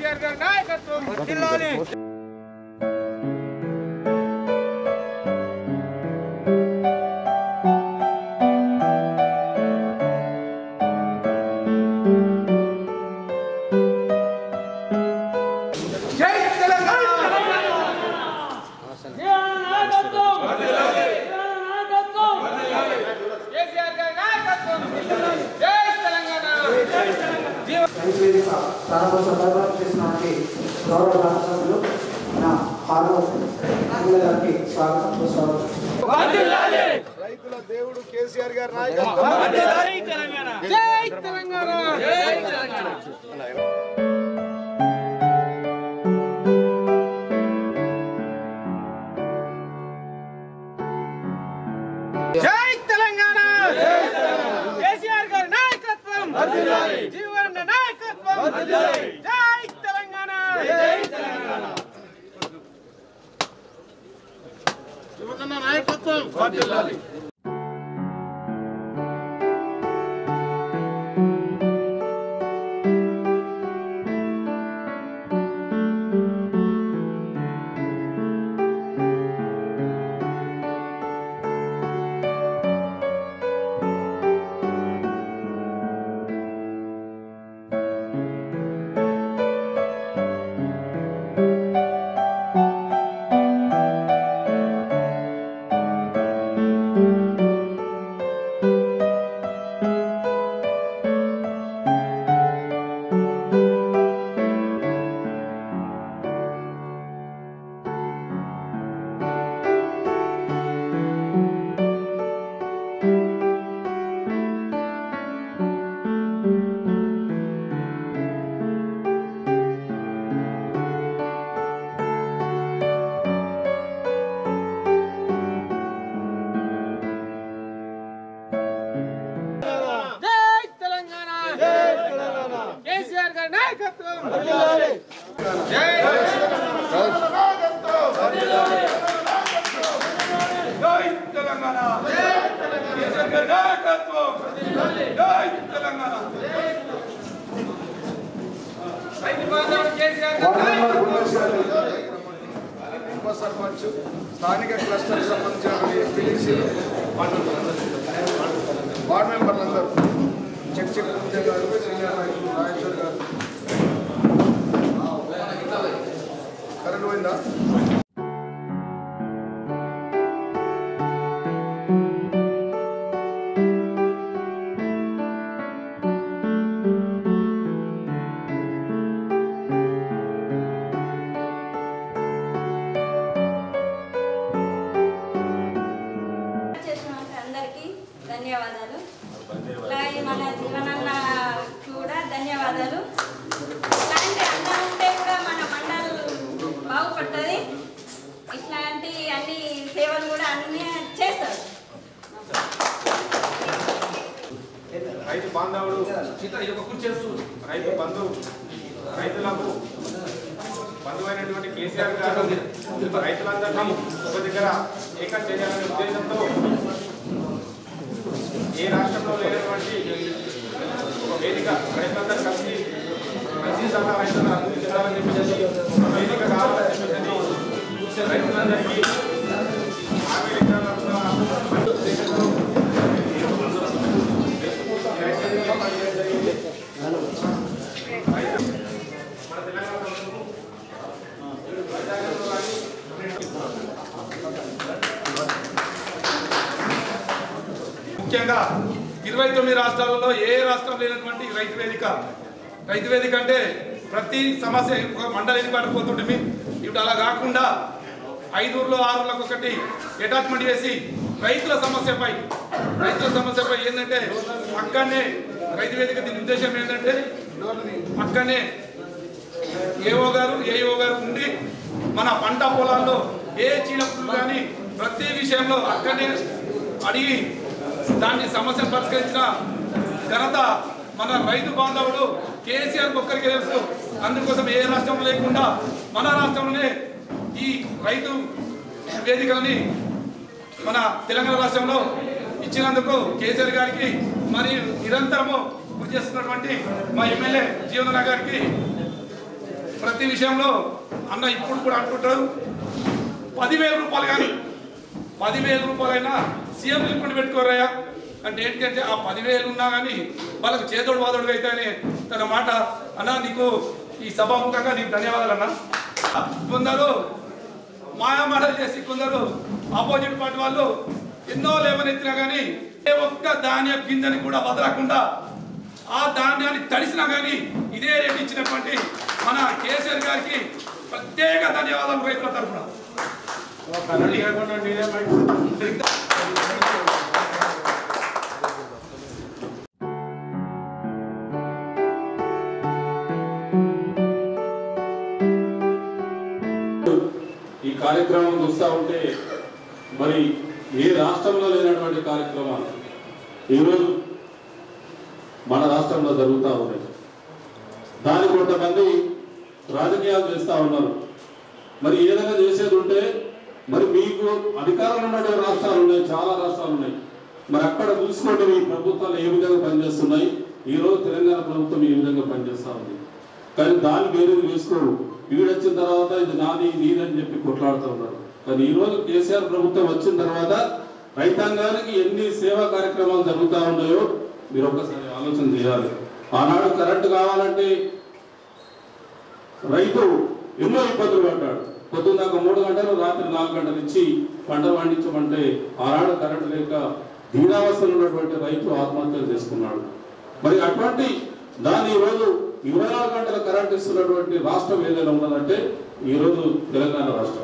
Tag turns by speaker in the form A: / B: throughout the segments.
A: కేసీఆర్ గారి నాయకత్వం జిల్లాని జై తెలంగాణ కేసీఆర్ గారి నాయకత్వం జై తెలంగాణ
B: వేదిక ప్రారంభ సందర్భాలు చేసినటువంటి గౌరవ రాష్ట్రంలో నా హార్వర్డ్ గారికి స్వాగతం సుస్వాగతం
C: రైతుల దేవుడు కేసీఆర్ గారి నాయకత్వం
A: జై తెలంగాణ జై తెలంగాణ జై తెలంగాణ కేసీఆర్ గారి నాయకత్వం జీవన నాయకత్వం జై తెలంగాణ జై తెలంగాణ
C: యువజన నాయకత్వం
A: జై తెలంగాణ జై తెలంగాణ కేసీఆర్ గారి నాయకత్వం జై
D: జై తెలంగాణ కేసీఆర్ గారి నాయకత్వం జై తెలంగాణ
A: రైతు బాంధవుడు కేసీఆర్ గారి
C: వార్డు మెంబర్
A: నాయకత్వం
C: గుండేష్ గారు ఉప సర్పంచ్ స్థానిక క్లస్టర్ సంబంధించిన ఎంపీటీసీలు వార్డు మెంబర్లందరూ చెక్ చెక్ పూజ గారు సీనియర్ నాయకులు రాజేశ్వర్ గారు కరెంట్ పోయిందా
E: చేసిన అందరికీ ధన్యవాదాలు అలాగే మన జీవనన్న కూడా ధన్యవాదాలు ఇట్లాంటి అన్న ఉంటే కూడా మన మండల్ బాగుపడుతుంది ఇట్లాంటి అన్ని సేవలు కూడా అన్ని చేస్తారు
D: రైతు బాంధవుడు రైతు బంధువు రైతులకు బంధువైనటువంటి కేసీఆర్ గారు రైతులందరినీ ఒక దగ్గర ఏకం చేయాలనే ఉద్దేశంతో ఏ రాష్ట్రంలో లేనటువంటి ఒక వేదిక రైతులందరూ కలిసి మంచి సలహా రైతులను అందించాలని చెప్పేసి ఒక వేదిక కావాలని చెప్పేసి రైతులందరికీ హామీ ఇవ్వాలన్న ఉద్దేశంతో మన తెలంగాణ ప్రభుత్వం ముఖ్యంగా ఇరవై తొమ్మిది రాష్ట్రాలలో ఏ రాష్ట్రం లేనటువంటి రైతు వేదిక రైతు వేదిక అంటే ప్రతి సమస్య ఒక మండలిని పడిపోతుంటే ఇప్పుడు అలా కాకుండా ఐదూరులో ఆరులకు ఒకటి అటాచ్మెంట్ చేసి రైతుల సమస్యపై రైతుల సమస్యపై ఏంటంటే అక్కడనే రైతు వేదిక దీని ఉద్దేశం ఏంటంటే అక్కడనే ఏఓ గారు ఏఓ గారు ఉండి మన పంట పొలాల్లో ఏ చీడపులు కానీ ప్రతి విషయంలో అక్కడనే అడిగి దాన్ని సమస్యను పరిష్కరించిన ఘనత మన రైతు బాంధవుడు కేసీఆర్ ఒక్కరికి తెలుసు అందుకోసం ఏ రాష్ట్రం లేకుండా మన రాష్ట్రంలోనే ఈ రైతు వేదికలని మన తెలంగాణ రాష్ట్రంలో ఇచ్చినందుకు కేసీఆర్ గారికి మరియు నిరంతరము కృషి చేస్తున్నటువంటి మా ఎమ్మెల్యే జీవన గారికి ప్రతి విషయంలో అన్న ఇప్పుడు కూడా అంటుంటారు పదివేల రూపాయలు కానీ పదివేల రూపాయలైనా సీఎం లిమిట్ పెట్టుకోరయ్యా అంటే ఏంటంటే ఆ పదివేలు ఉన్నా కానీ వాళ్ళకి చేదోడు వాదోడు అయితే అని తన మాట అన్న నీకు ఈ సభాముఖంగా నీకు ధన్యవాదాలు అన్న కొందరు మాయామాటలు చేసి కొందరు ఆపోజిట్ పార్టీ వాళ్ళు ఎన్నో లేవనెత్తినా కానీ ఏ ఒక్క ధాన్య గింజని కూడా వదలకుండా ఆ ధాన్యాన్ని తడిసినా కానీ ఇదే రేటు ఇచ్చినటువంటి మన కేసీఆర్ గారికి ప్రత్యేక ధన్యవాదాలు రైతుల తరఫున
F: ఈ కార్యక్రమం చూస్తూ ఉంటే మరి ఏ రాష్ట్రంలో లేనటువంటి కార్యక్రమాలు ఈరోజు మన రాష్ట్రంలో జరుగుతూ ఉన్నాయి దాని కొంతమంది రాజకీయాలు చేస్తూ ఉన్నారు మరి ఏదైనా చేసేది ఉంటే మరి మీకు అధికారంలో ఉన్నటువంటి రాష్ట్రాలు ఉన్నాయి చాలా రాష్ట్రాలు ఉన్నాయి మరి అక్కడ చూసుకోండి మీ ప్రభుత్వాలు ఏ విధంగా పనిచేస్తున్నాయి ఈ రోజు తెలంగాణ ప్రభుత్వం ఏ విధంగా పనిచేస్తా ఉంది కానీ దాన్ని వేరేది వేసుకోరు వీడొచ్చిన తర్వాత ఇది నాది నీదని చెప్పి కొట్లాడుతూ ఉన్నారు కానీ ఈ రోజు కేసీఆర్ ప్రభుత్వం వచ్చిన తర్వాత రైతాంగానికి ఎన్ని సేవా కార్యక్రమాలు జరుగుతూ ఉన్నాయో మీరు ఒక్కసారి ఆలోచన చేయాలి ఆనాడు కరెంటు కావాలంటే రైతు ఎన్నో ఇబ్బందులు పడ్డాడు పొద్దున్నాక మూడు గంటలు రాత్రి నాలుగు గంటలు ఇచ్చి పంట పండించమంటే ఆనాడు కరెంటు లేక దీనావస్థలో ఉన్నటువంటి రైతు ఆత్మహత్యలు చేసుకున్నాడు మరి అటువంటి దాన్ని ఈరోజు ఇరవై నాలుగు గంటల కరెంట్ ఇస్తున్నటువంటి రాష్ట్రం ఏదైనా ఉన్నదంటే ఈరోజు తెలంగాణ రాష్ట్రం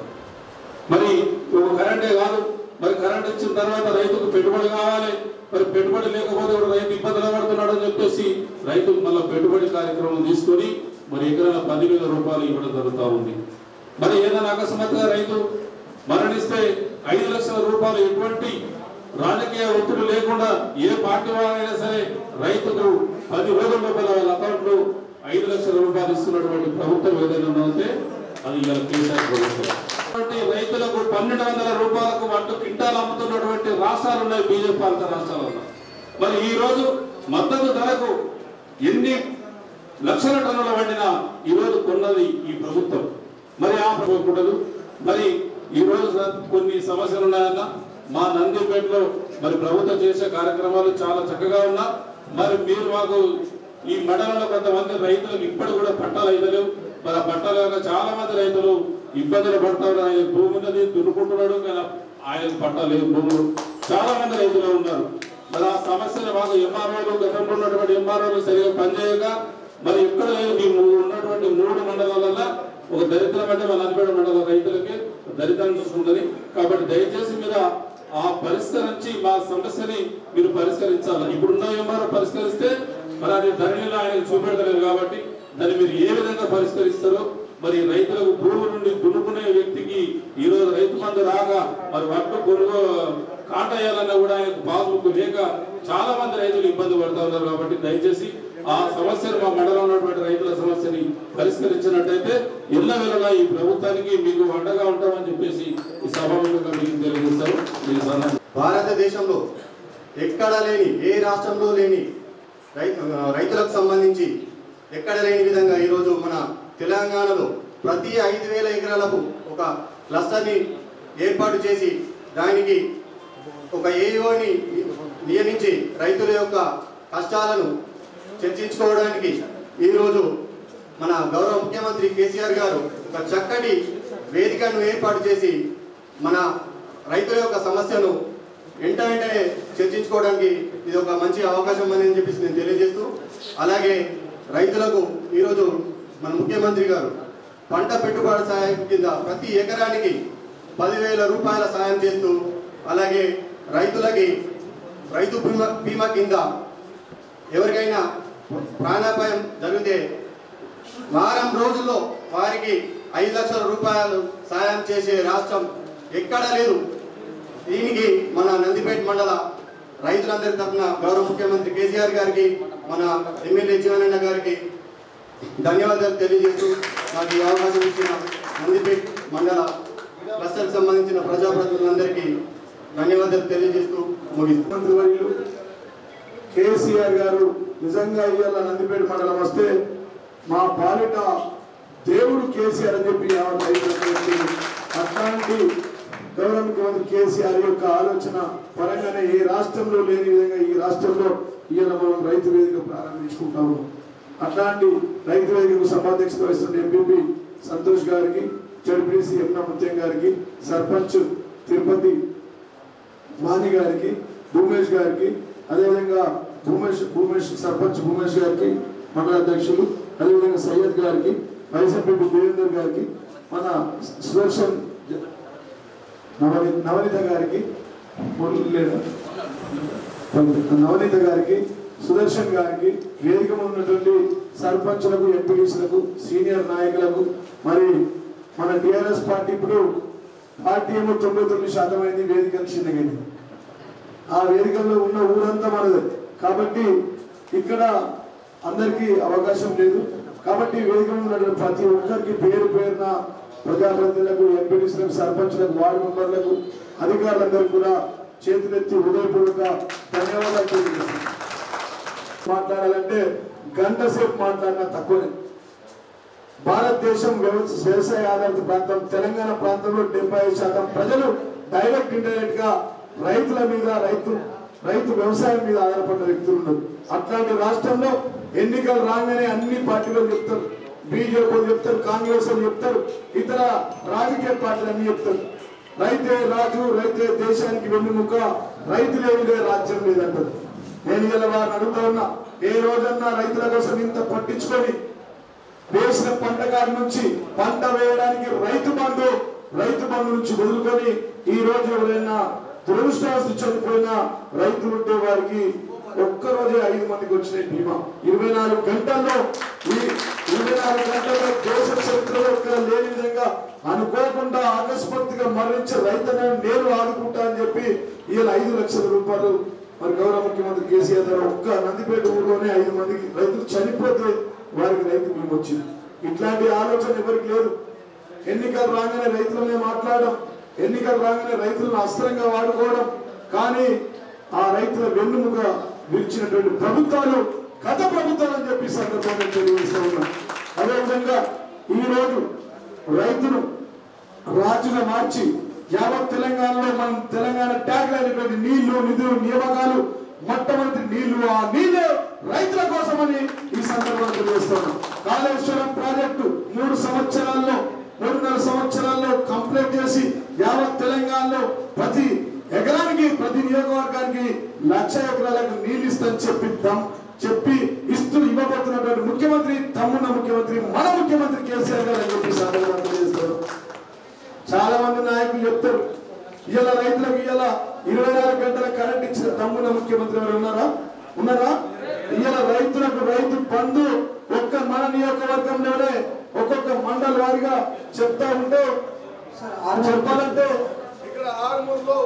F: మరి ఒక కరెంటే కాదు మరి కరెంట్ ఇచ్చిన తర్వాత రైతుకు పెట్టుబడి కావాలి మరి పెట్టుబడి లేకపోతే కూడా రైతు ఇబ్బందులు పడుతున్నాడు అని చెప్పేసి రైతుకు మళ్ళీ పెట్టుబడి కార్యక్రమం తీసుకొని మరి ఎకరాల పదివేల రూపాయలు ఇవ్వడం జరుగుతూ ఉంది మరి ఏదైనా అకస్మాత్తుగా రైతు మరణిస్తే ఐదు లక్షల రూపాయలు ఎటువంటి రాజకీయ ఒత్తిడి లేకుండా ఏ పార్టీ వాళ్ళైనా సరే రైతుకు పది రోజుల లోపల వాళ్ళ అకౌంట్ లో ఐదు లక్షల రూపాయలు ఇస్తున్నటువంటి ప్రభుత్వం ఏదైనా ఉందంటే అది ఇవాళ కేసీఆర్ ప్రభుత్వం కాబట్టి రైతులకు పన్నెండు వందల రూపాయలకు వంట క్వింటాలు అమ్ముతున్నటువంటి రాష్ట్రాలు ఉన్నాయి బీజేపీ పాలిత రాష్ట్రాలలో మరి ఈ రోజు మద్దతు ధరకు ఎన్ని లక్షల టన్నుల వండిన ఈ రోజు కొన్నది ఈ ప్రభుత్వం మరి ఆ ప్రభుత్వం మరి ఈ రోజు కొన్ని సమస్యలు ఉన్నాయన్న మా నందిపేటలో మరి ప్రభుత్వం చేసే కార్యక్రమాలు చాలా చక్కగా ఉన్నా మరి మీరు మాకు ఈ మండలంలో కొంతమంది రైతులకు ఇప్పటి కూడా పట్టాలు అయితలేవు మరి ఆ పట్టాలు కాక చాలా మంది రైతులు ఇబ్బందులు పడతారు ఆయన భూమి ఉన్నది దున్నుకుంటున్నాడు కానీ ఆయన పట్టాలు లేవు భూములు చాలా మంది రైతులు ఉన్నారు మరి ఆ సమస్యలు మాకు ఎంఆర్ఓలు గతంలో ఉన్నటువంటి ఎంఆర్ఓలు సరిగా పనిచేయక మరి ఎక్కడ లేదు మీ మూ- ఉన్నటువంటి మూడు మండలాలలో ఒక దరిద్రం అంటే మన అనిపేట మండల రైతులకి దరిద్రం చూసుకుంటుంది కాబట్టి దయచేసి మీరు ఆ- ఆ పరిష్కరించి మా సమస్యని మీరు పరిష్కరించాలి ఇప్పుడున్న ఎంఆర్ఓ పరిష్కరిస్తే మరి అది ధరణిలో ఆయన చూపెడతలేదు కాబట్టి దాన్ని మీరు ఏ విధంగా పరిష్కరిస్తారో మరి రైతులకు భూమి నుండి దున్నుకునే వ్యక్తికి ఈ రోజు రైతు మందు రాగా మరి వడ్లు కొనుగో కాట వేయాలన్నా కూడా ఆయనకు పాస్బుక్ లేక చాలా మంది రైతులు ఇబ్బంది పడుతూ ఉన్నారు కాబట్టి దయచేసి ఆ సమస్యను మా మండలంలో ఉన్నటువంటి రైతుల సమస్యని పరిష్కరించినట్టయితే ఇళ్ళ వేళగా ఈ ప్రభుత్వానికి మీకు అండగా ఉంటామని చెప్పేసి ఈ సభాముఖంగా మీకు తెలియజేస్తారు మీ సలహా
G: భారతదేశంలో ఎక్కడ లేని ఏ రాష్ట్రంలో లేని రై- రైతులకు సంబంధించి ఎక్కడ లేని విధంగా ఈరోజు మన తెలంగాణలో ప్రతి ఐదు వేల ఎకరాలకు ఒక క్లస్టర్ని ఏర్పాటు చేసి దానికి ఒక ఏఓని నియమించి రైతుల యొక్క కష్టాలను చర్చించుకోవడానికి ఈరోజు మన గౌరవ ముఖ్యమంత్రి కేసీఆర్ గారు ఒక చక్కటి వేదికను ఏర్పాటు చేసి మన రైతుల యొక్క సమస్యను వెంట వెంటనే చర్చించుకోవడానికి ఇది ఒక మంచి అవకాశం అని చెప్పేసి నేను తెలియజేస్తూ అలాగే రైతులకు ఈరోజు మన ముఖ్యమంత్రి గారు పంట పెట్టుబడి సహాయం కింద ప్రతి ఎకరానికి పదివేల రూపాయల సాయం చేస్తూ అలాగే రైతులకి రైతు బీమా బీమా కింద ఎవరికైనా ప్రాణాపాయం జరిగితే వారం రోజుల్లో వారికి ఐదు లక్షల రూపాయలు సాయం చేసే రాష్ట్రం ఎక్కడా లేదు దీనికి మన నందిపేట మండల రైతులందరి తరఫున గౌరవ ముఖ్యమంత్రి కేసీఆర్ గారికి మన ఎమ్మెల్యే జీవనన్న గారికి ధన్యవాదాలు తెలియజేస్తూ నాకు ఈ అవకాశం ఇచ్చిన నందిపేట మండల క్లస్టర్కి సంబంధించిన ప్రజాప్రతినిధులందరికీ ధన్యవాదాలు తెలియజేస్తూ ముగిస్తాను
C: మంత్రివర్యులు కేసీఆర్ గారు నిజంగా ఇవాళ నందిపేట మండలం వస్తే మా పాలిట దేవుడు కేసీఆర్ అని చెప్పి యావత్ రైతులకు చెప్పింది. అట్లాంటి గౌరవ ముఖ్యమంత్రి కేసీఆర్ యొక్క ఆలోచన పరంగానే ఏ రాష్ట్రంలో లేని విధంగా ఈ రాష్ట్రంలో ఇవాళ మనం రైతు వేదిక ప్రారంభించుకుంటాము అట్లాంటి రైతు వేదికకు సభాధ్యక్షత వహిస్తున్న ఎంపీపీ సంతోష్ గారికి జడ్పీసీ ఎమ్నా ముత్యం గారికి సర్పంచ్ తిరుపతి వాణి గారికి భూమేష్ గారికి అదేవిధంగా భూమేష్ భూమేష్ సర్పంచ్ భూమేష్ గారికి మండల అధ్యక్షులు అదేవిధంగా సయ్యద్ గారికి వైస్ ఎంపీ దేవేందర్ గారికి మన సుదర్శన్ నవని నవనీత గారికి మురళి లేదా? నవనీత గారికి సుదర్శన్ గారికి వేదిక మీద ఉన్నటువంటి సర్పంచులకు ఎంపీటీసీలకు సీనియర్ నాయకులకు మరి మన టిఆర్ఎస్ పార్టీ ఇప్పుడు పార్టీ ఏమో తొంభై తొమ్మిది శాతం అయింది వేదికలు చిన్నగైంది ఆ వేదికల్లో ఉన్న ఊరంతా మనది కాబట్టి ఇక్కడ అందరికీ అవకాశం లేదు కాబట్టి వేదిక మీద ఉన్నటువంటి ప్రతి ఒక్కరికి పేరు పేరున ప్రజాప్రతినిధులకు ఎంపీటీసీలకు సర్పంచులకు వార్డు మెంబర్లకు అధికారులందరికీ కూడా చేతులెత్తి హృదయపూర్వక ధన్యవాదాలు తెలియజేస్తున్నాను మాట్లాడాలంటే గంట సేపు మాట్లాడినా తక్కువనే భారతదేశం వ్యవస- వ్యవసాయ ఆధారిత ప్రాంతం తెలంగాణ ప్రాంతంలో డెబ్బై ఐదు శాతం ప్రజలు డైరెక్ట్ ఇండైరెక్ట్ గా రైతుల మీద రైతు రైతు వ్యవసాయం మీద ఆధారపడ్డ వ్యక్తులు ఉన్నారు అట్లాంటి రాష్ట్రంలో ఎన్నికలు రాగానే అన్ని పార్టీలు చెప్తారు బీజేపీ వాళ్ళు చెప్తారు కాంగ్రెస్ వాళ్ళు చెప్తారు ఇతర రాజకీయ పార్టీలు అన్ని చెప్తారు రైతే రాజు రైతే దేశానికి వెన్నుముక రైతు లేనిదే రాజ్యం లేదంటారు నేను ఇలా వారిని అడుగుతా ఉన్నా ఏ రోజన్నా రైతుల కోసం ఇంత పట్టించుకొని వేసిన పంట కాడి నుంచి పంట వేయడానికి రైతు బంధు రైతు బంధు నుంచి వదులుకొని ఈ రోజు ఎవరైనా దురదృష్టవస్తు చనిపోయిన రైతులు ఉంటే వారికి ఒక్క రోజే ఐదు మందికి వచ్చిన బీమా ఇరవై నాలుగు గంటల్లో ఈ ఇరవై నాలుగు గంటల్లో దేశ చరిత్రలో ఎక్కడ లేని విధంగా అనుకోకుండా అకస్మాత్తుగా మరణించే రైతులను నేను ఆదుకుంటా అని చెప్పి ఈయన ఐదు లక్షల రూపాయలు మరి గౌరవ ముఖ్యమంత్రి కేసీఆర్ గారు ఒక్క నందిపేట ఊర్లోనే ఐదు మందికి రైతులు చనిపోతే వారికి రైతు బీమా వచ్చింది ఇట్లాంటి ఆలోచన ఎవరికి లేదు ఎన్నికలు రాగానే రైతులనే మాట్లాడడం ఎన్నికలు రాగానే రైతులను అస్త్రంగా వాడుకోవడం కానీ ఆ రైతుల వెన్నుముగా విరిచినటువంటి ప్రభుత్వాలు గత ప్రభుత్వాలు అని చెప్పి ఈ సందర్భంగా తెలియజేస్తూ ఉన్నాం అదేవిధంగా ఈ రోజు రైతును రాజుగా మార్చి యావత్ తెలంగాణలో మనం తెలంగాణ ట్యాగ్ అయినటువంటి నీళ్లు నిధులు నియామకాలు మొట్టమొదటి నీళ్లు ఆ నీళ్లు రైతుల కోసమని ఈ సందర్భంగా తెలియజేస్తున్నాం కాళేశ్వరం ప్రాజెక్టు మూడు సంవత్సరాల్లో మూడున్నర సంవత్సరాల్లో కంప్లీట్ చేసి యావత్ తెలంగాణలో ప్రతి ఎకరానికి ప్రతి నియోజకవర్గానికి లక్ష ఎకరాలకు నీళ్లు ఇస్తాని చెప్పి దమ్- చెప్పి ఇస్తూ ఇవ్వబోతున్నటువంటి ముఖ్యమంత్రి తమ్మున్న ముఖ్యమంత్రి మన ముఖ్యమంత్రి కేసీఆర్ గారు అని చెప్పి ఈ సందర్భంగా తెలియజేస్తారు చాలా మంది నాయకులు చెప్తారు ఇవాళ రైతులకు ఇవాళ ఇరవై నాలుగు గంటల కరెంట్ ఇచ్చిన తమ్మున ముఖ్యమంత్రి ఎవరు ఉన్నారా ఉన్నారా ఇవాళ రైతులకు రైతు బంధు ఒక్క మన నియోజకవర్గంలోనే ఒక్కొక్క మండల వారిగా చెప్తా ఉంటే చెప్పాలంటే ఇక్కడ ఆరుమూరులో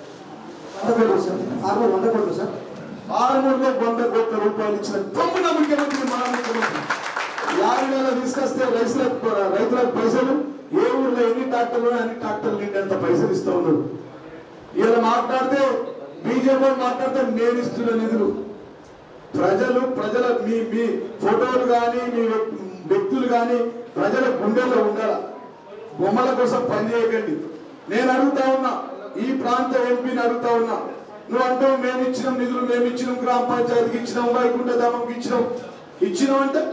B: వంద కోట్లు సార్ ఆరు వంద కోట్లు సార్
C: ఆరుమూరులో వంద కోట్ల రూపాయలు ఇచ్చిన తమ్మున ముఖ్యమంత్రి మన ముఖ్యమంత్రి యాభై వేల తీసుకొస్తే రైతులకు రైతులకు పైసలు ఏ ఊర్లో ఎన్ని ట్రాక్టర్లు ఉన్నాయో అన్ని ట్రాక్టర్లు నిండేంత పైసలు ఇస్తా ఉన్నారు ఇలా మాట్లాడితే బీజేపీ మాట్లాడితే నేను ఇస్తున్న నిధులు ప్రజలు ప్రజల మీ మీ ఫోటోలు కానీ మీ వ్యక్- వ్యక్తులు కానీ ప్రజల గుండెల్లో ఉండాల బొమ్మల కోసం పనిచేయకండి నేను అడుగుతా ఉన్నా ఈ ప్రాంత ఎంపీని అడుగుతా ఉన్నా నువ్వు అంటావు మేము ఇచ్చినాం నిధులు మేము ఇచ్చినాం గ్రామ పంచాయతీకి ఇచ్చినాం వైకుంఠ ధామంకి ఇచ్చినాం ఇచ్చినాం అంటే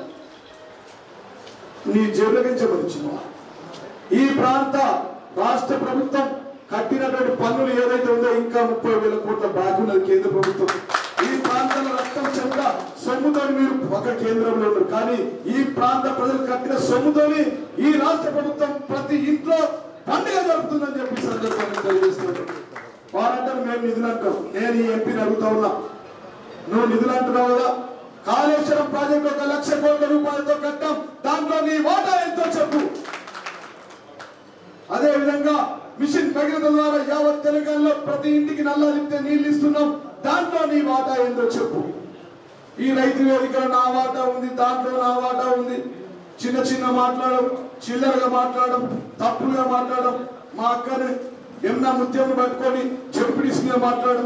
C: నీ జేబులకి చెప్పని ఇచ్చినావా ఈ ప్రాంత రాష్ట్ర ప్రభుత్వం కట్టినటువంటి పన్నులు ఏదైతే ఉందో ఇంకా ముప్పై వేల కోట్ల బాకీ ఉన్నది కేంద్ర ప్రభుత్వం ఈ ప్రాంతంలో రక్తం చెంద సొమ్ముతో మీరు ఒక కేంద్రంలో ఉన్నారు కానీ ఈ ప్రాంత ప్రజలు కట్టిన సొమ్ముతోని ఈ రాష్ట్ర ప్రభుత్వం ప్రతి ఇంట్లో పండుగ జరుపుతుందని చెప్పి ఈ సందర్భంగా తెలియజేస్తున్నారు వారంటారు మేము నిధులు అంటాం నేను ఈ ఎంపీని అడుగుతా ఉన్నా నువ్వు నిధులు అంటున్నావు కదా కాళేశ్వరం ప్రాజెక్ట్ ఒక లక్ష కోట్ల రూపాయలతో కట్టాం దాంట్లో నీ వాటా ఎంతో చెప్పు అదే విధంగా మిషన్ భగీరథ ద్వారా యావత్ తెలంగాణలో ప్రతి ఇంటికి నల్లా నింపితే నీళ్లు ఇస్తున్నాం దాంట్లో నీ వాటా ఏందో చెప్పు ఈ రైతు వేదికలో నా వాటా ఉంది దాంట్లో నా వాటా ఉంది చిన్న చిన్న మాట్లాడడం చిల్లరగా మాట్లాడడం తప్పులుగా మాట్లాడడం మా అక్కని ఎమ్నా ముత్యం పట్టుకొని చెడుపిడిసి మీద మాట్లాడడం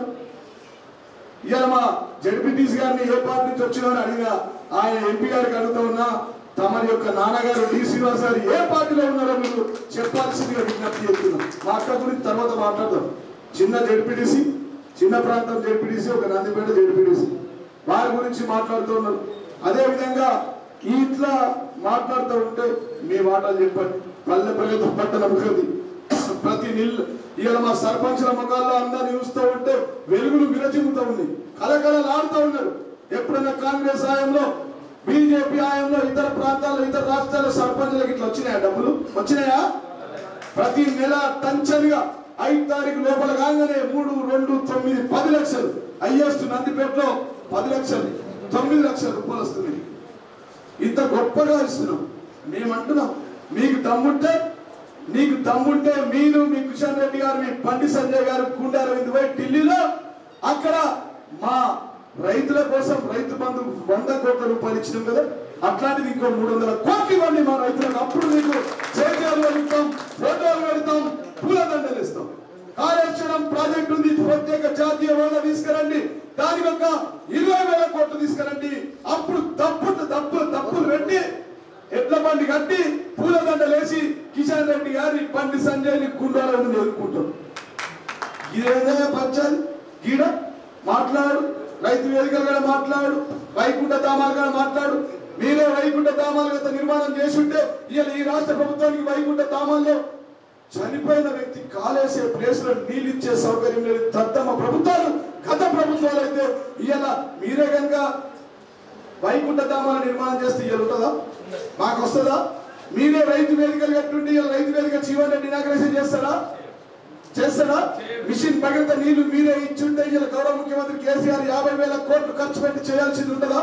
C: ఇవాళ మా జడ్పీటీసీ గారిని ఏ పార్టీ నుంచి వచ్చినా అని అడిగినా ఆయన ఎంపీ గారికి అడుగుతా ఉన్నా తమరి యొక్క నాన్నగారు డి శ్రీనివాస్ గారు ఏ పార్టీలో ఉన్నారో మీరు చెప్పాల్సిందిగా విజ్ఞప్తి చేస్తున్నాం మా అక్క గురించి తర్వాత మాట్లాడదాం చిన్న జడ్పీటీసీ చిన్న ప్రాంతం జడ్పీటీసీ ఒక నందిపేట జడ్పీటీసీ వారి గురించి మాట్లాడుతూ ఉన్నారు అదే విధంగా ఇట్లా మాట్లాడుతూ ఉంటే మీ మాటలు చెప్పండి పల్లె ప్రగతి పట్టణ అభివృద్ధి ప్రతి నిల్ ఇవాళ మా సర్పంచుల ముఖాల్లో అందరిని చూస్తూ ఉంటే వెలుగులు విరచిమ్ముతూ ఉంది కలకలలాడుతూ ఉన్నారు ఎప్పుడైనా కాంగ్రెస్ హయాంలో బీజేపీ హయాంలో ఇతర ప్రాంతాల్లో ఇతర రాష్ట్రాల్లో సర్పంచులకు ఇట్లా వచ్చినాయా డబ్బులు వచ్చినాయా ప్రతి నెల టంచన్గా ఐదు తారీఖు లోపల కాగానే మూడు రెండు తొమ్మిది పది లక్షలు హైయెస్ట్ నందిపేటలో పది లక్షలు తొమ్మిది లక్షల రూపాయలు వస్తుంది ఇంత గొప్పగా ఇస్తున్నాం మేమంటున్నాం మీకు దమ్ముంటే నీకు దమ్ముంటే మీరు మీ కిషన్ రెడ్డి గారు మీ బండి సంజయ్ గారు గుండారవింద్ పోయి ఢిల్లీలో అక్కడ మా రైతుల కోసం రైతు బంధు వంద కోట్ల రూపాయలు ఇచ్చినాం కదా అట్లాంటిది ఇంకో మూడు వందల కోట్లు ఇవ్వండి మా రైతులకు అప్పుడు మీకు చేతియాలు పెడతాం ఫోటోలు పెడతాం పూలదండలు ఇస్తాం కాళేశ్వరం ప్రాజెక్ట్ ఉంది ప్రత్యేక జాతీయ హోదా తీసుకురండి దానికి ఒక ఇరవై వేల కోట్లు తీసుకురండి అప్పుడు తప్పుడు తప్పులు తప్పులు పెట్టి ఎడ్ల బండి కట్టి పూలదండలు వేసి కిషన్ రెడ్డి గారి బండి సంజయ్ని గుండాలను ఎదుర్కొంటాం ఇదేదైనా పంచాలి గీడ మాట్లాడు రైతు వేదికలు కూడా మాట్లాడు వైకుంఠ ధామాలు కూడా మాట్లాడు మీరే వైకుంఠ ధామాలు గత నిర్మాణం చేసి ఉంటే ఇవాళ ఈ రాష్ట్ర ప్రభుత్వానికి వైకుంఠ ధామాల్లో చనిపోయిన వ్యక్తి కాలేసే ప్లేస్ లో నీళ్ళు ఇచ్చే సౌకర్యం లేదు దత్తమ్మ ప్రభుత్వాలు గత ప్రభుత్వాలు అయితే ఇవాళ మీరే కనుక వైకుంఠ ధామాల నిర్మాణం చేస్తే ఇవాళ ఉంటుందా మాకు వస్తుందా మీరే రైతు వేదికలు కట్టుండి ఇవాళ రైతు వేదిక జీవన్ రెడ్డి ఇనాగ్రేషన్ చేస్తారా చేస్తాడా మిషన్ భగీరథ నీళ్లు మీరే ఇచ్చుంటే ఇలా గౌరవ ముఖ్యమంత్రి కేసీఆర్ యాభై వేల కోట్లు ఖర్చు పెట్టి చేయాల్సింది ఉంటుందా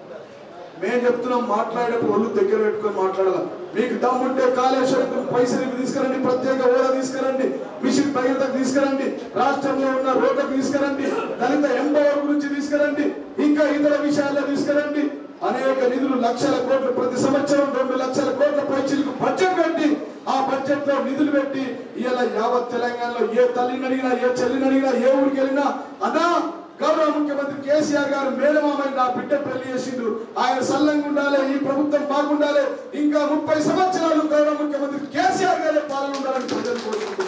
C: మేము చెప్తున్నాం మాట్లాడేటప్పుడు ఒళ్ళు దగ్గర పెట్టుకొని మాట్లాడాలి మీకు దమ్ముంటే కాళేశ్వరం పైసలు తీసుకురండి ప్రత్యేక హోదా తీసుకురండి మిషన్ భగీరథకు తీసుకురండి రాష్ట్రంలో ఉన్న రోడ్లకు తీసుకురండి దళిత ఎంపవర్ గురించి తీసుకురండి ఇంకా ఇతర విషయాల్లో తీసుకురండి అనేక నిధులు లక్షల కోట్లు ప్రతి సంవత్సరం రెండు లక్షల కోట్ల పైచీలకు బడ్జెట్ పెట్టి ఆ బడ్జెట్ లో నిధులు పెట్టి ఇలా యావత్ తెలంగాణలో ఏ తల్లిని అడిగినా ఏ చెల్లిని అడిగినా ఏ ఊరికి వెళ్ళినా అన్నా గౌరవ ముఖ్యమంత్రి కేసీఆర్ గారు మేనమామై నా బిడ్డ పెళ్లి చేసిండు ఆయన సల్లంగా ఉండాలి ఈ ప్రభుత్వం బాగుండాలి ఇంకా ముప్పై సంవత్సరాలు గౌరవ ముఖ్యమంత్రి కేసీఆర్ గారే పాలన ఉండాలని ప్రజలు కోరుకుంటున్నారు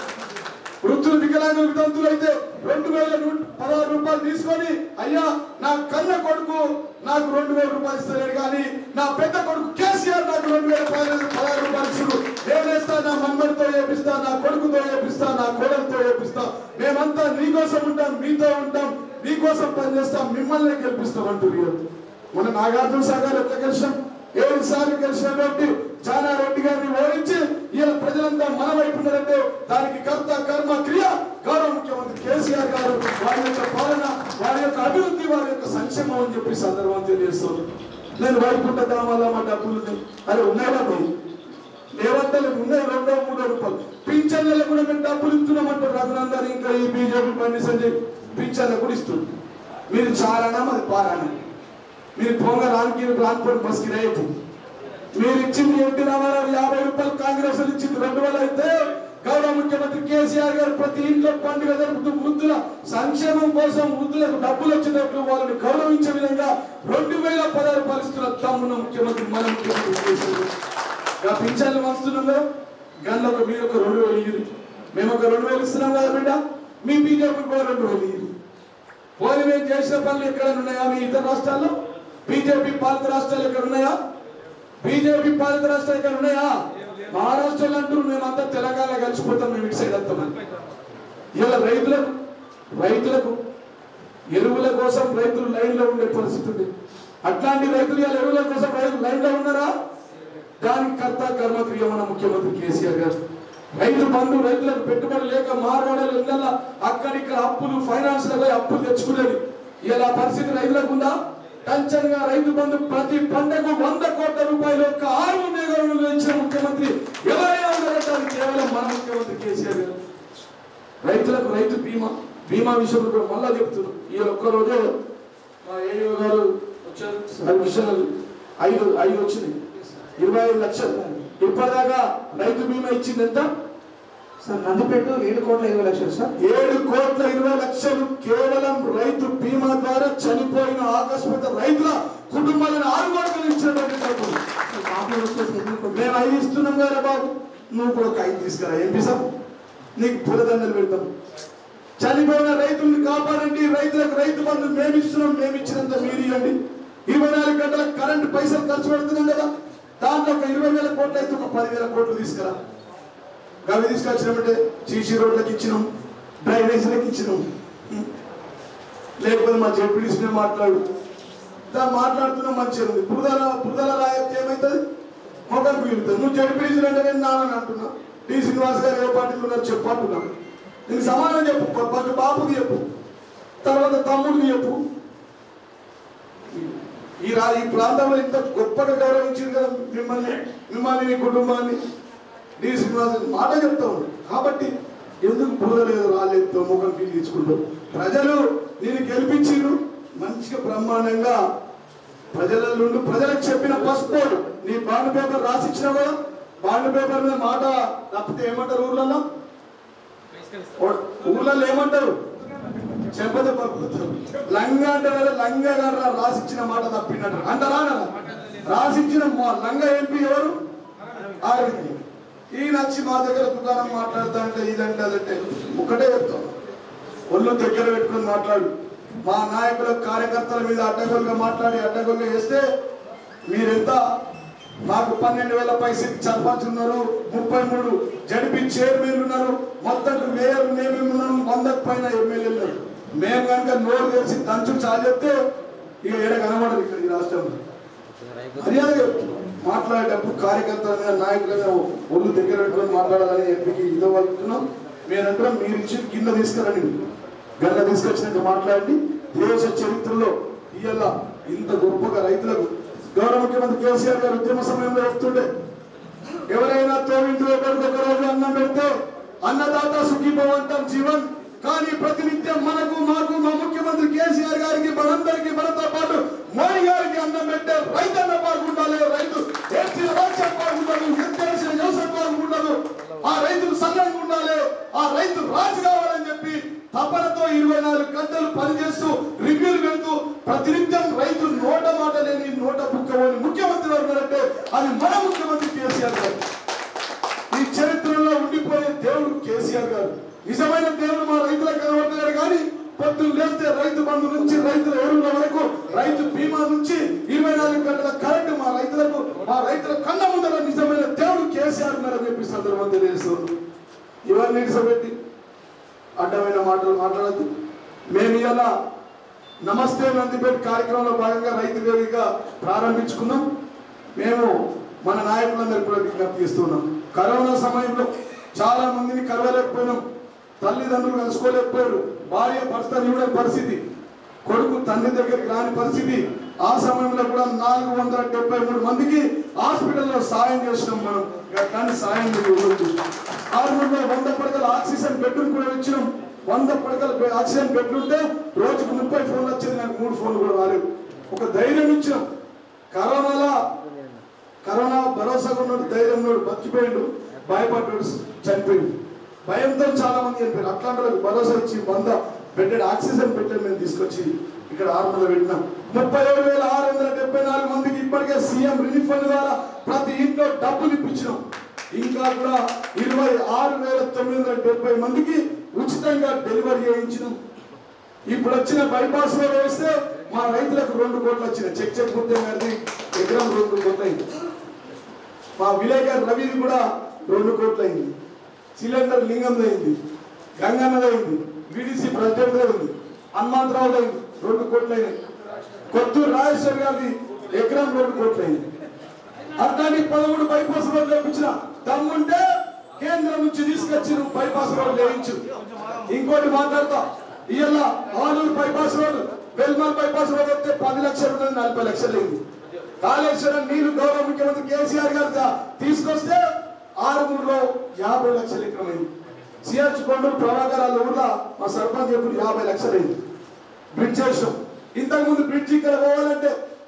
C: వృద్ధులు వికలాంగులు వితంతులు అయితే రెండు వేల నూట పదహారు రూపాయలు తీసుకొని అయ్యా నా కన్న కొడుకు నాకు రెండు వేల రూపాయలు ఇస్తలేడు కానీ నా పెద్ద కొడుకు కేసీఆర్ నాకు రెండు వేల పదహారు పదహారు రూపాయలు ఇస్తుడు నేనేస్తా నా మమ్మడితో చేపిస్తా నా కొడుకుతో చేపిస్తా నా కోడలతో చేపిస్తా మేమంతా నీకోసం ఉంటాం మీతో ఉంటాం నీకోసం పనిచేస్తాం మిమ్మల్ని గెలిపిస్తాం అంటున్నారు మన నాగార్జున సాగర్ ఎట్లా గెలిచాం ఏడు సార్లు గెలిచినటువంటి జానారెడ్డి గారిని ఓడించి ఈయన ప్రజలంతా మన వైపు ఉన్నారంటే దానికి కర్త కర్మ క్రియ గౌరవ ముఖ్యమంత్రి కేసీఆర్ గారు వారి యొక్క పాలన వారి యొక్క అభివృద్ధి వారి యొక్క సంక్షేమం అని చెప్పి సందర్భం తెలియజేస్తుంది నేను వైకుంఠ గ్రామాల్లో మా డబ్బులు ఉన్నాయి. అరే ఉన్నాయా పోయి లేవంతలకు ఉన్నాయి రెండో మూడో రూపాయలు పింఛన్లకు కూడా మేము డబ్బులు ఇస్తున్నామంటారు రఘునందన్ ఇంకా ఈ బీజేపీ బండి సంజయ్ పింఛన్లకు కూడా ఇస్తుంది మీరు చారానా మాది పారానా మీరు పొంగ రానికి రాన్పూర్ బస్ కిరాయి అవుతుంది మీరు ఇచ్చింది ఎన్టీ రామారావు యాభై రూపాయలు కాంగ్రెస్ వాళ్ళు ఇచ్చింది రెండు వేలు అయితే గౌరవ ముఖ్యమంత్రి కేసీఆర్ గారు ప్రతి ఇంట్లో పండుగ జరుపుతూ వృద్ధుల సంక్షేమం కోసం వృద్ధులకు డబ్బులు వచ్చినట్లు వాళ్ళని గౌరవించే విధంగా రెండు వేల పదహారు రూపాయలు ఇస్తున్న తమ్మున ముఖ్యమంత్రి మన ముఖ్యమంత్రి కేసీఆర్ గారు పింఛన్లు వస్తున్నాం కదా గన్లో ఒక మీరు ఒక రెండు వేలు ఇయ్యి మేము ఒక రెండు వేలు ఇస్తున్నాం కదా బిడ్డ మీ బీజేపీ కూడా రెండు వేలు ఇయ్యి పోనీ మేము చేసిన పనులు ఎక్కడ ఉన్నాయా మీ ఇతర రాష్ట్రాల్లో బీజేపీ పాలిత రాష్ట్రాలు ఎక్కడ ఉన్నాయా బీజేపీ పాలిత రాష్ట్రాలు ఎక్కడ ఉన్నాయా మహారాష్ట్రలో అంటారు మేమంతా తెలంగాణ కలిసిపోతాం మేము ఇటు సైడ్ వస్తామని ఇలా రైతులకు రైతులకు ఎరువుల కోసం రైతులు లైన్ లో ఉండే పరిస్థితి ఉంది అట్లాంటి రైతులు ఇలా ఎరువుల కోసం రైతులు లైన్ లో ఉన్నారా దానికి కర్త కర్మక్రియ మన ముఖ్యమంత్రి కేసీఆర్ గారు రైతు బంధు రైతులకు పెట్టుబడి లేక మార్వాడలు ఇళ్ళ అక్కడిక్కడ అప్పులు ఫైనాన్స్ లో పోయి అప్పులు తెచ్చుకునేది ఇలా పరిస్థితి రైతులకు ఉందా టంచన్గా రైతు బంధు ప్రతి పంటకు వంద కోట్ల రూపాయలు యొక్క ఆరు మేఘాలు ఇచ్చిన ముఖ్యమంత్రి ఎవరైనా ఉన్నారంటే అది కేవలం మన ముఖ్యమంత్రి కేసీఆర్ గారు రైతులకు రైతు బీమా బీమా విషయంలో కూడా మళ్ళా చెప్తున్నాం ఈ ఒక్క రోజే మా ఏయో గారు వచ్చారు అది విషయాలు ఐదు ఐదు వచ్చినాయి ఇరవై ఐదు లక్షలు ఇప్పటిదాకా రైతు బీమా ఇచ్చింది ఎంత
B: సార్ నందిపేట ఏడు కోట్ల ఇరవై లక్షలు సార్
C: ఏడు కోట్ల ఇరవై లక్షలు కేవలం రైతు బీమా ద్వారా చనిపోయిన ఆకస్మిక రైతుల కుటుంబాలను ఆరుగోడలు ఇచ్చినటువంటి డబ్బులు.
B: మామూలు వచ్చేసి ఎనిమిది కోట్లు
C: మేము ఐదు ఇస్తున్నాం కదా బాబు నువ్వు కూడా ఒక ఐదు తీసుకురా ఏం పిసాం నీకు పులదండలు పెడతాం చనిపోయిన రైతుల్ని కాపాడండి రైతులకు రైతు బంధు మేము ఇస్తున్నాం మేము ఇచ్చినంత మీరు ఇవ్వండి ఇరవై నాలుగు గంటల కరెంట్ పైసలు ఖర్చు పెడుతున్నాం కదా దాంట్లో ఒక ఇరవై వేల కోట్లు అయితే ఒక పదివేల కోట్లు తీసుకురా గవి తీసుకొచ్చినామంటే సీసీ రోడ్లకు ఇచ్చినాం డ్రైనేజీలకు ఇచ్చినాం లేకపోతే మా జడ్పీడీసీనే మాట్లాడు దాన్ని మాట్లాడుతున్నాం మంచిగా ఉంది పురదల పురదల రాయత్తి ఏమవుతుంది మొక్కకు వీలుతుంది నువ్వు జడ్పీడీసీ అంటే నేను నానని అంటున్నా డి శ్రీనివాస్ గారు ఏ పార్టీలో ఉన్నారు చెప్పు అంటున్నా నీకు సమాధానం చెప్పు ఫస్ట్ బాబుకి చెప్పు తర్వాత తమ్ముడికి చెప్పు ఈ రా ఈ ప్రాంతంలో ఇంత గొప్పగా గౌరవించారు కదా మిమ్మల్ని మిమ్మల్ని మీ కుటుంబాన్ని డి శ్రీనివాస్ గారు మాట చెప్తా ఉన్నాడు కాబట్టి ఎందుకు బురదలేదు రాలేదు ముఖం ఫీల్ తీసుకుంటావు ప్రజలు నేను గెలిపించిరు మంచిగా బ్రహ్మాండంగా ప్రజల నుండి ప్రజలకు చెప్పిన పసుపోడు నీ బాండ్ పేపర్ రాసిచ్చిన కూడా బాండ్ పేపర్ మీద మాట తప్పితే ఏమంటారు ఊర్లలో ఊర్లలో ఏమంటారు చెంపద లంగా అంటారు లంగా గారు రాసిచ్చిన మాట తప్పిండట అంటారా అనరా? రాసిచ్చిన మా- లంగా ఎంపీ ఎవరు ఆర్వి ఈయన వచ్చి మా దగ్గర దుకాణం మాట్లాడుతా అంటే ఇదంటే అదంటే ఒకటే చెప్తాం ఒళ్ళు దగ్గర పెట్టుకొని మాట్లాడు మా నాయకుల కార్యకర్తల మీద అడ్డగోలుగా మాట్లాడి అడ్డగోలుగా వేస్తే మీరెంత మాకు పన్నెండు వేల పైసలు సర్పంచ్ ఉన్నారు ముప్పై మూడు జడిపి చైర్మన్ ఉన్నారు మొత్తం మేయర్ మేమేమి ఉన్నాం వందకు పైన ఎమ్మెల్యేలు ఉన్నారు మేము కనుక నోరు తెరిచి దంచు చాలు చెప్తే ఇక ఏడ కనబడదు ఇక్కడ ఈ రాష్ట్రంలో మర్యాద మాట్లాడేటప్పుడు కార్యకర్తల మీద నాయకుల మీద ఒళ్ళు దగ్గర పెట్టుకొని మాట్లాడాలని ఎంపీకి ఇదో వస్తున్నాం మీరంటాం మీరు ఇచ్చి కింద తీసుకురండి గల్ల తీసుకొచ్చినట్టు మాట్లాడి దేశ చరిత్రలో ఇవాళ ఇంత గొప్పగా రైతులకు గౌరవ ముఖ్యమంత్రి కేసీఆర్ గారు ఉద్యమ సమయంలో చెప్తుండే ఎవరైనా తోవింటి ఒకరికి ఒక రోజు అన్నం పెడితే అన్నదాత సుఖీభవంతం జీవన్ కానీ ప్రతినిత్యం మనకు మాకు మా ముఖ్యమంత్రి కేసీఆర్ గారికి మనందరికి మనతో పాటు మోడీ గారికి అన్నం పెట్టే రైతన్న బాగుండాలి రైతు ఏడ్చిన రాజ్యం బాగుండదు ఎత్తేసిన వ్యవసాయం బాగుండదు ఆ రైతులు సన్నంగా ఉండాలి ఆ రైతు రాజు కావాలని చెప్పి తపనతో ఇరవై నాలుగు గంటలు పనిచేస్తూ రివ్యూలు పెడుతూ ప్రతినిత్యం రైతు నోట మాట లేని నోట బుక్కవని ముఖ్యమంత్రి ఉన్నారంటే అది మన ముఖ్యమంత్రి కేసీఆర్ గారు ఈ చరిత్రలో ఉండిపోయే దేవుడు కేసీఆర్ గారు నిజమైన దేవుడు మా రైతులకు కనబడుతున్నాడు కానీ పొద్దున్న లేస్తే రైతు బంధు నుంచి రైతుల ఎరువుల వరకు రైతు బీమా నుంచి ఇరవై నాలుగు గంటల కరెంటు మా రైతులకు మా రైతుల కన్న ముందర నిజమైన దేవుడు కేసీఆర్ ఉన్నారని చెప్పి సందర్భం తెలియజేస్తుంది ఇవన్నీ నిడిసబెట్టి అడ్డమైన మాటలు మాట్లాడద్దు మేము ఇలా నమస్తే నందిపేట కార్యక్రమంలో భాగంగా రైతు వేదికగా ప్రారంభించుకున్నాం మేము మన నాయకులందరికీ కూడా విజ్ఞప్తి చేస్తున్నాం కరోనా సమయంలో చాలా మందిని కలవలేకపోయినాం తల్లిదండ్రులు కలుసుకోలేకపోయారు భార్య భర్త చూడే పరిస్థితి కొడుకు తండ్రి దగ్గరికి రాని పరిస్థితి ఆ సమయంలో కూడా నాలుగు వందల డెబ్బై మూడు మందికి హాస్పిటల్లో సాయం చేసినాం మనం కానీ సాయం లేదు ఆరు వందల వంద పడకల ఆక్సిజన్ బెడ్రూమ్ కూడా ఇచ్చినాం వంద పడకల బె- ఆక్సిజన్ బెడ్లు ఉంటే రోజుకు ముప్పై ఫోన్లు వచ్చేది నాకు మూడు ఫోన్లు కూడా రాలేవు ఒక ధైర్యం ఇచ్చినాం కరోనాలో కరోనా భరోసాగా ఉన్నాడు ధైర్యం ఉన్నాడు బతికిపోయాడు భయపడ్డాడు చనిపోయింది భయంతో చాలా మంది చనిపోయారు అట్లాంటి వాళ్ళకి భరోసా ఇచ్చి వంద బెడ్డెడ్ ఆక్సిజన్ బెడ్డెడ్ మేము తీసుకొచ్చి ఇక్కడ ఆరు వందలు పెట్టినాం ముప్పై ఏడు వేల ఆరు వందల డెబ్బై నాలుగు మందికి ఇప్పటికే సీఎం రిలీఫ్ ఫండ్ ద్వారా ప్రతి ఇంట్లో డబ్బులు ఇప్పించినాం ఇంకా కూడా ఇరవై ఆరు వేల తొమ్మిది వందల డెబ్బై మందికి ఉచితంగా డెలివరీ చేయించినాం ఇప్పుడు వచ్చిన బైపాస్ లో వేస్తే మా రైతులకు రెండు కోట్లు వచ్చినాయి చెక్ చెక్ గుర్తే గారిది ఎకరం రెండు కోట్లు అయింది మా విలేకర్ రవిది కూడా రెండు కోట్లు అయింది సిలిండర్ లింగం అయింది గంగన్నది అయింది విడిసి ప్రెసిడెంట్ ఉంది హనుమంతరావు అయింది రెండు కోట్లు అయినాయి కొత్తూరు రాజేశ్వర్ గారిది ఎకరం రెండు కోట్లు అయింది అట్లాంటి పదమూడు బైపాస్ రోడ్లు వేయించిన దమ్ముంటే కేంద్రం నుంచి తీసుకొచ్చి నువ్వు బైపాస్ రోడ్ వేయించు ఇంకోటి మాట్లాడతా ఇవాళ Aluru bypass road Velmal bypass road వస్తే పది లక్షలు ఉన్నది నలభై లక్షలు అయింది కాళేశ్వరం నీళ్లు గౌరవ ముఖ్యమంత్రి కేసీఆర్ గారు దా- తీసుకొస్తే ఆరుమూరులో యాభై లక్షలు ఎకరమైంది సిహెచ్ కొండూరు ప్రభాకర్ వాళ్ళ ఊర్లో మా సర్పంచ్ ఎప్పుడు యాభై లక్షలు అయింది బ్రిడ్జ్ చేసాం ఇంతకు ముందు బ్రిడ్జ్ ఇక్కడ పోవాలంటే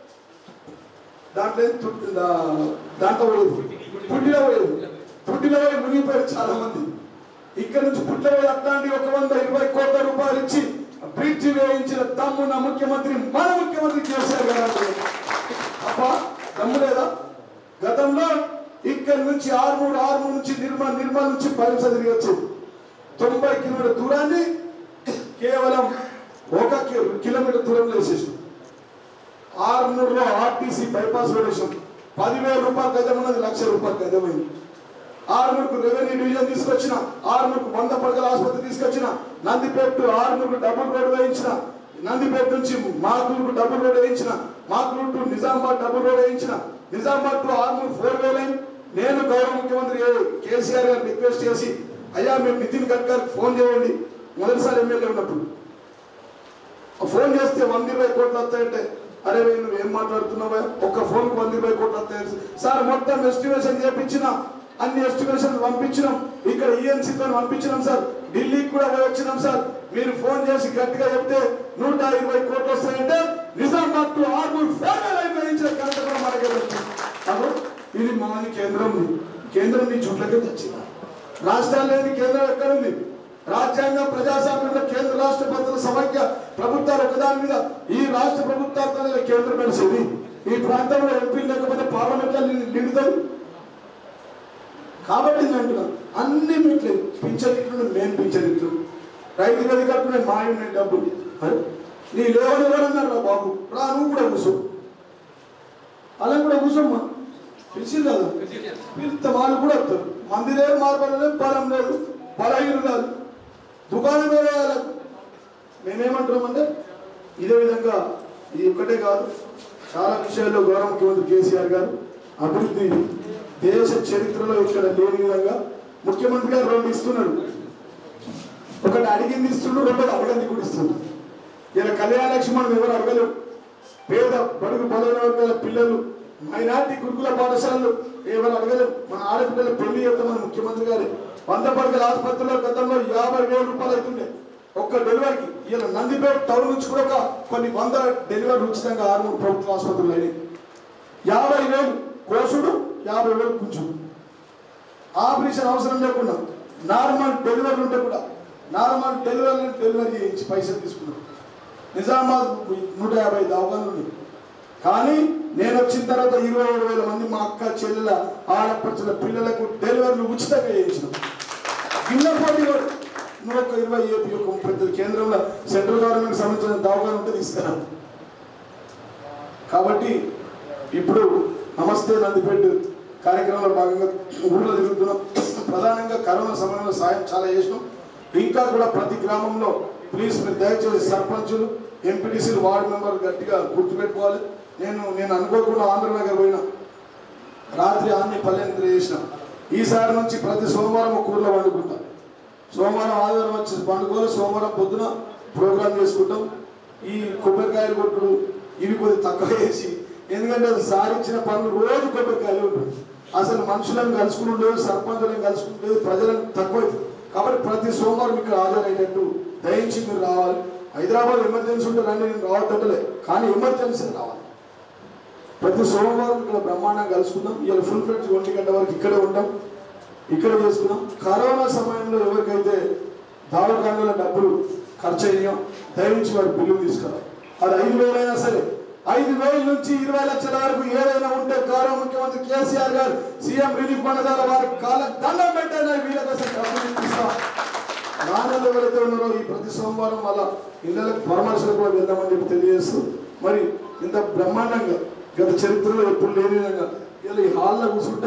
C: దాంట్లో ఏం తుట్టి- దా- దాంట్లో పోయేది పుట్టిలో పోయేది పుట్టిలో పోయి మునిగిపోయారు చాలా మంది ఇక్కడ నుంచి పుట్లవేలు అట్లాంటి ఒక వంద ఇరవై కోట్ల రూపాయలు ఇచ్చి బ్రిడ్జి వేయించిన తమ్మున ముఖ్యమంత్రి మన ముఖ్యమంత్రి కేసీఆర్ గారు అంటారు. అబ్బా దమ్ము లేదా గతంలో ఇక్కడ నుంచి ఆరుమూరు ఆరుమూరు నుంచి నిర్మల్ నిర్మల్ నుంచి పరీక్ష తిరగచ్చు తొంభై కిలోమీటర్ దూరాన్ని కేవలం ఒక కి- కిలోమీటర్ దూరంలో వేసేసాం ఆరుమూరులో ఆర్టీసీ బైపాస్ వేసాం పదివేల రూపాయల గజం ఉన్నది లక్ష రూపాయల గజమైంది ఆరుమూరుకు రెవెన్యూ డివిజన్ తీసుకొచ్చిన ఆరుమూరుకు వంద పడకల ఆసుపత్రి తీసుకొచ్చిన నందిపేట ఆరుమూరుకు డబుల్ రోడ్ వేయించిన నందిపేట నుంచి మాకులకు డబుల్ రోడ్ వేయించిన మాకులు టు నిజామాబాద్ డబుల్ రోడ్ వేయించిన Nizamabad to Armoor four way line నేను గౌరవ ముఖ్యమంత్రి కేసీఆర్ గారిని రిక్వెస్ట్ చేసి అయ్యా మేము నితిన్ గడ్కర్కి ఫోన్ చేయండి మొదటిసారి ఎమ్మెల్యే ఉన్నప్పుడు ఫోన్ చేస్తే వంద ఇరవై కోట్లు వస్తాయంటే అరే వే, నువ్వు ఏం మాట్లాడుతున్నావా ఒక్క ఫోన్ కు వంద ఇరవై కోట్లు వస్తాయి సార్ మొత్తం ఎస్టిమేషన్ చేపించిన అన్ని ఎస్టిమేషన్ పంపించినాం ఇక్కడ ఈఎన్సీతో పంపించినాం సార్ ఢిల్లీకి కూడా పోయి వచ్చినాం సార్ మీరు ఫోన్ చేసి గట్టిగా చెప్తే నూట ఇరవై కోట్లు వస్తాయంటే నిజామాబాద్ టు ఆర్మూర్ ఫేర్వెల్ అయిపోయించిన ఘనత కూడా మనకే వచ్చింది అప్పుడు ఇది మాది కేంద్రం ఉంది. కేంద్రం నీ చుట్లకే తెచ్చింది రాష్ట్రాలు లేని కేంద్రం ఎక్కడుంది రాజ్యాంగం ప్రజాస్వామ్యంలో కేంద్ర రాష్ట్ర పద్ధతుల సమైక్య ప్రభుత్వాలు ఒకదాని మీద ఈ రాష్ట్ర ప్రభుత్వాలతో కేంద్రం నడిచేది ఈ ప్రాంతంలో ఎంపీలు లేకపోతే పార్లమెంట్ నిండుతుంది కాబట్టి నేను అంటున్నాను అన్ని మీట్లే పింఛనిట్లు నేను పింఛనిట్లు రైతు వేదికట్టు మా ఉన్నాయి డబ్బులు అరే, నీ లేవని ఎవరన్నారు రా బాబు రా నువ్వు కూడా కూర్చో అలా కూడా కూర్చోమ్మా పిలిచింది కదా పిలిస్తే వాళ్ళు కూడా వస్తారు మంది లేదు మార్పలేదు బలం లేదు బలహీన కాదు దుకాణం మీద వాళ్ళకు మేమేమంటున్నామంటే ఇదే విధంగా ఇది ఒక్కటే కాదు చాలా విషయాల్లో గౌరవ ముఖ్యమంత్రి కేసీఆర్ గారు అభివృద్ధి దేశ చరిత్రలో ఇక్కడ లేని విధంగా ముఖ్యమంత్రి గారు రెండు ఇస్తున్నాడు ఒకటి అడిగింది ఇస్తున్నాడు రెండోది అడగంది కూడా ఇస్తున్నాడు ఇలా కళ్యాణ లక్ష్మి మనం ఎవరు అడగలేం పేద బడుగు బలైన వర్గాల పిల్లలు మైనార్టీ గురుకుల పాఠశాలలు ఎవరు అడగలేం మన ఆడపిల్లల పెళ్లి చేద్దామని ముఖ్యమంత్రి గారు వంద పడకల ఆసుపత్రిలో గతంలో యాభై వేల రూపాయలు అవుతుండే ఒక్క డెలివరీకి ఇలా నందిపేట టౌన్ నుంచి కూడా ఒక కొన్ని వంద డెలివరీ ఉచితంగా ఆరు ప్రభుత్వ ఆసుపత్రులు అయినాయి యాభై వేలు కోసుడు యాభై వేలు కూర్చుడు ఆపరేషన్ అవసరం లేకుండా నార్మల్ డెలివరీ ఉంటే కూడా నార్మల్ డెలివరీ డెలివరీ చేయించి పైసలు తీసుకున్నాం నిజామాబాద్ నూట యాభై దవాఖానలు ఉన్నాయి కానీ నేను వచ్చిన తర్వాత ఇరవై ఏడు వేల మంది మా అక్క చెల్లెల ఆడపడుచుల పిల్లలకు డెలివరీలు ఉచితంగా చేయించినాం గిన్నె పోటీ కూడా నువ్వు ఒక ఇరవై ఏపీ ఒక ముప్పై తొమ్మిది కేంద్రంలో సెంట్రల్ గవర్నమెంట్ సంబంధించిన దవాఖాన ఉంటే తీసుకురా కాబట్టి ఇప్పుడు నమస్తే నందిపేట కార్యక్రమంలో భాగంగా ఊళ్ళో తిరుగుతున్నాం ప్రధానంగా కరోనా సమయంలో సాయం చాలా చేసినాం ఇంకా కూడా ప్రతి గ్రామంలో ప్లీజ్ మీరు దయచేసి సర్పంచులు ఎంపీటీసీలు వార్డు మెంబర్ గట్టిగా గుర్తుపెట్టుకోవాలి నేను నేను అనుకోకుండా ఆంధ్రనగర్ పోయినా రాత్రి ఆన్ని పల్లె నిద్ర చేసిన ఈసారి నుంచి ప్రతి సోమవారం ఒక ఊర్లో వండుకుంటాం సోమవారం ఆదివారం వచ్చి పండుకోవాలి సోమవారం పొద్దున ప్రోగ్రామ్ చేసుకుంటాం ఈ కొబ్బరికాయలు కొట్టుడు ఇవి కొద్ది తక్కువ వేసి ఎందుకంటే అది సారించిన పనులు రోజు కొబ్బరికాయలు ఉంటుంది అసలు మనుషులను కలుసుకుంటలేదు సర్పంచులను కలుసుకుంటలేదు ప్రజలను తక్కువ కాబట్టి ప్రతి సోమవారం ఇక్కడ హాజరయ్యేటట్టు దయించి మీరు రావాలి హైదరాబాద్ ఎమర్జెన్సీ ఉంటే రండి నేను రావద్దలే కానీ ఎమర్జెన్సీ రావాలి ప్రతి సోమవారం ఇక్కడ బ్రహ్మాండంగా కలుసుకుందాం ఇలా ఫుల్ ఫ్లెడ్జ్ ఒంటి గంట వరకు ఇక్కడే ఉంటాం ఇక్కడ చేసుకున్నాం కరోనా సమయంలో ఎవరికైతే దవాఖానాల డబ్బులు ఖర్చు అయ్యాం దయవించి వారి బిల్లు తీసుకురా అది ఐదు వేలైనా సరే ఐదు వేల నుంచి ఇరవై లక్షల వరకు ఏదైనా ఉంటే గౌరవ ముఖ్యమంత్రి కేసీఆర్ గారు సీఎం రిలీఫ్ ఫండ్ ద్వారా వారి కాళ్ళ దండం పెట్టారని వీళ్ళ కోసం డబ్బులు ఇప్పిస్తాం నాన్నలు ఎవరైతే ఉన్నారో ఈ ప్రతి సోమవారం వాళ్ళ ఇళ్ళకి పరామర్శలకు కూడా వెళ్దామని చెప్పి తెలియజేస్తూ మరి ఇంత బ్రహ్మాండంగా గత చరిత్రలో ఎప్పుడు లేని విధంగా ఇలా ఈ హాల్లో కూర్చుంటే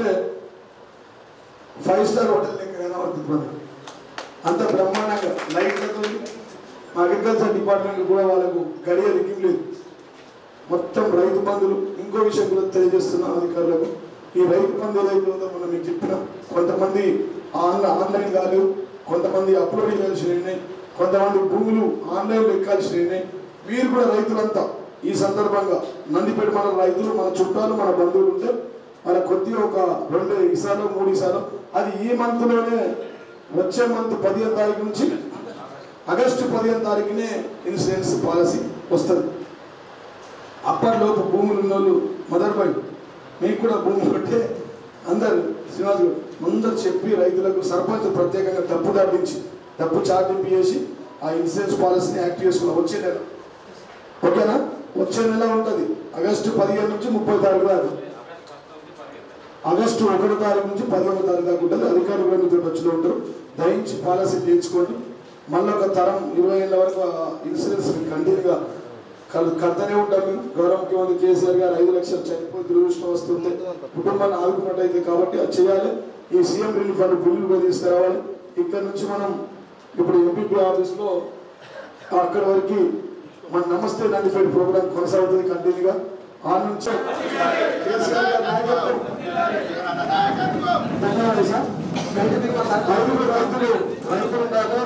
C: ఫైవ్ స్టార్ హోటల్ లెక్క కనబడుతుంది మనకి అంత బ్రహ్మాండంగా లైట్లతో మా అగ్రికల్చర్ డిపార్ట్మెంట్ కూడా వాళ్ళకు గడియ రిగ్గింగ్ లేదు మొత్తం రైతు బంధులు ఇంకో విషయం కూడా తెలియజేస్తున్నాం అధికారులకు ఈ రైతు బంధు ఏదైతే ఉందో మనం మీకు చెప్పినాం కొంతమంది ఆన్లైన్ ఆన్లైన్ కాదు కొంతమంది అప్లోడింగ్ చేయాల్సినవి కొంతమంది భూములు ఆన్లైన్ ఎక్కాల్సినవి వీరు కూడా రైతులంతా ఈ సందర్భంగా నందిపేట మన రైతులు మన చుట్టాలు మన బంధువులు ఉంటే మన కొద్దిగా ఒక రెండు ఇసాలు మూడు ఇసాలు అది ఈ మంత్లోనే వచ్చే మంత్ పదిహేను తారీఖు నుంచి ఆగస్టు పదిహేను తారీఖునే ఇన్సూరెన్స్ పాలసీ వస్తుంది అప్పటిలోపు భూములు ఉన్న వాళ్ళు మదర్ బాయ్ మీకు కూడా భూమి ఉంటే అందరు శ్రీనివాస్ గారు అందరు చెప్పి రైతులకు సర్పంచ్ ప్రత్యేకంగా తప్పు దాటించి తప్పు చాటింపు చేసి ఆ ఇన్సూరెన్స్ పాలసీని యాక్ట్ చేసుకున్నాం వచ్చే నెల ఓకేనా వచ్చే నెల ఉంటుంది ఆగస్టు పదిహేను నుంచి ముప్పై తారీఖు దాకా ఆగస్టు ఒకటో తారీఖు నుంచి పదిహేనో తారీఖు దాకా ఉంటుంది అధికారులు కూడా మీతో టచ్లో ఉంటారు దయించి పాలసీ చేయించుకోండి మళ్ళీ ఒక తరం ఇరవై ఏళ్ళ వరకు ఆ ఇన్సూరెన్స్ కంటిన్యూగా కల్ కడతానే ఉంటాం మేము గౌరవ ముఖ్యమంత్రి కేసీఆర్ గారు ఐదు లక్షలు చనిపోయి దురదృష్టం వస్తుంది కుటుంబాన్ని ఆదుకున్నట్టయితే కాబట్టి అది చేయాలి ఈ సీఎం రిలీఫ్ ఫండ్ బిల్లులు కూడా తీసుకురావాలి ఇక్కడ నుంచి మనం ఇప్పుడు ఎంపీపీ ఆఫీస్లో అక్కడ వరకు మన నమస్తే నందిపేట ప్రోగ్రామ్ కొనసాగుతుంది కంటిన్యూగా ఆ నుంచి కేసీఆర్ గారి నాయకత్వం ధన్యవాదాలు సార్ రైతులు రైతులు రైతులు ఉండాలి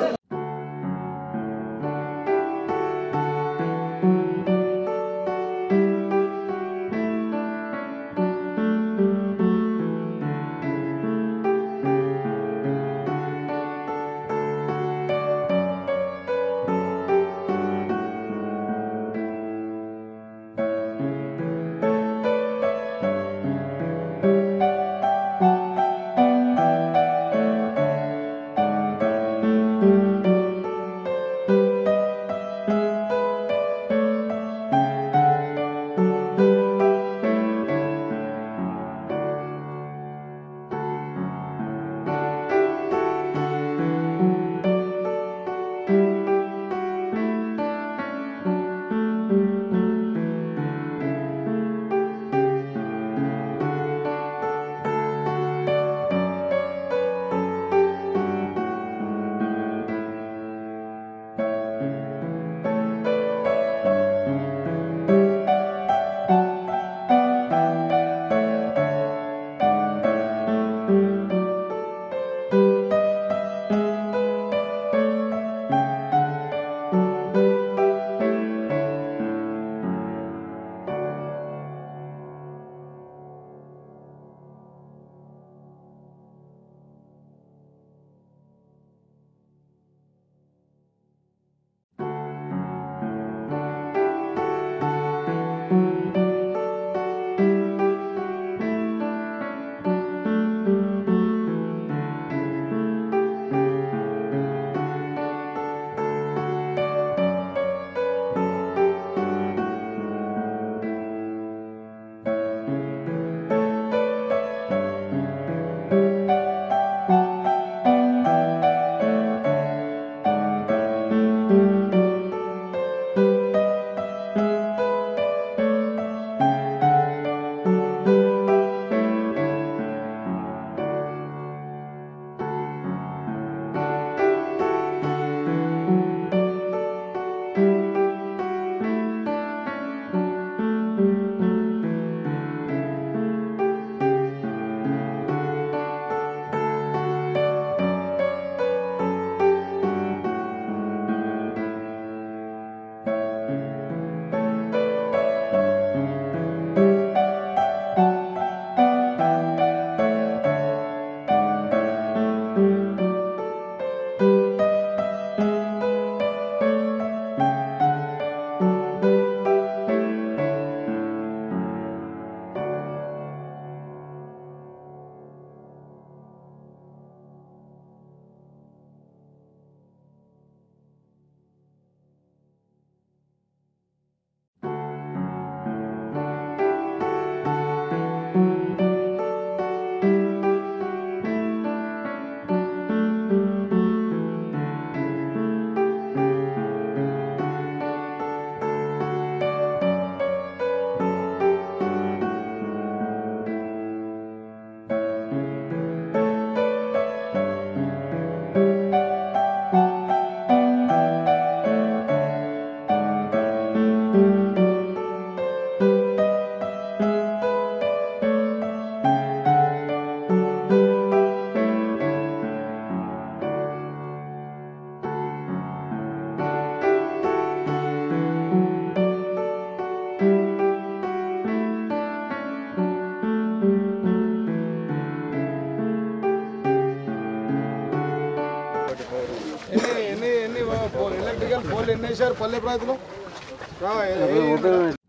A: ఎన్ని ఎన్ని ఎన్ని ఎలక్ట్రికల్ పోల్ ఎన్ని వేశారు పల్లె ప్రాంతంలో